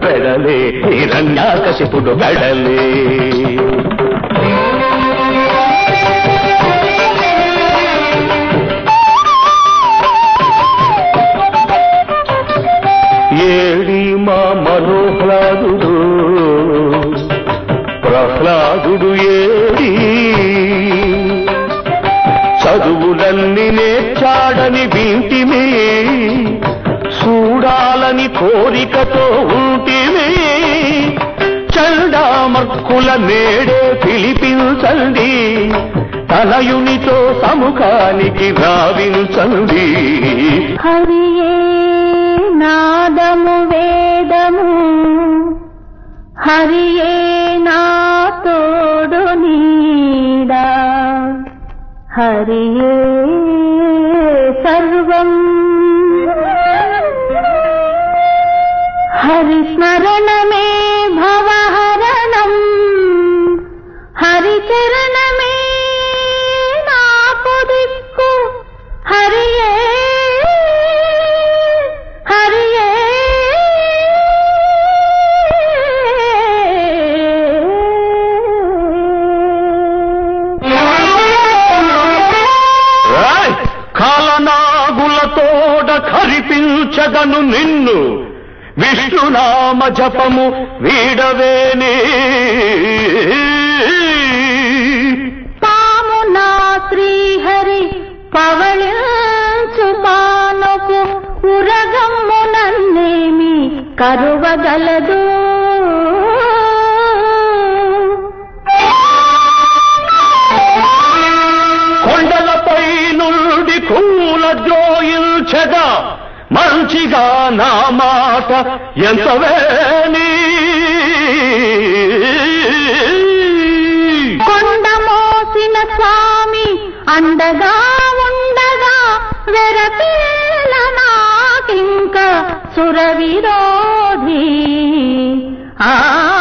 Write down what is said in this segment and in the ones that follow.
పెడలే హిరణ్యాకశిపుడు వెడలే AD మా మనోహ్లాదుడు ప్రహ్లాదుడు AD చదువులన్నీ నేర్చాడని వింటిమే చూడాలని కోరికతో ఉంటిమే చండామర్కుల నేడే పిలిపించండి తనయునితో సముఖానికి రావించండి హరియే నాదము వేదము హరియే నా తోడు నీడా హరియే సర్వం హరిస్మరణమే భవహరణం హరిచరణమే నాకు దిక్కు హరియే హరియే రాయ్ కాలనాగులతోడ ఖరిపించదను నిన్ను విష్ణునామ జపము వీడవేనే పాము నా శ్రీహరి పవళించు పానకు ఉరగమ్మునన్నేమి కరువగలదు కొండలపై నుండి కూల ద్రోయించగా మంచిగా నా మాట ఎంతవేని కొండ మోసిన స్వామి అండగా ఉండగా వెరపేల నాకింక సురవిరోధి ఆ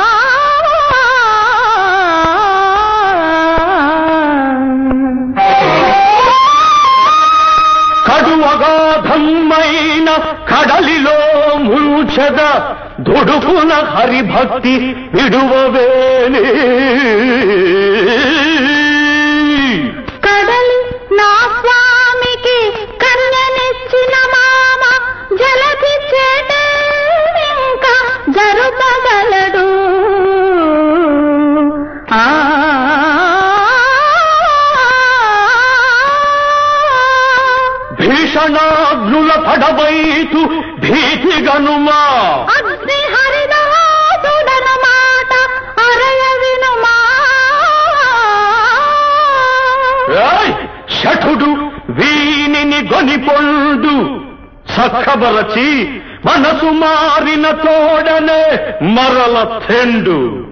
కడువగాధమైన కడలిలో ముంచద దుడుకున హరిభక్తి విడువవేని కడలి నా స్వామికి కన్యనిచ్చిన మామ జలది ఇంకా జరుపగలడు ఆ భీషణాగ్నుల పడబైతు భీతిగనుమా అగ్ని హరినాథుడన మాట అరయ వినుమా ఏయ్! శఠుడు వీనిని గొనిపొండు చక్కబరచి మనసు మారిన తోడనే మరల తెండు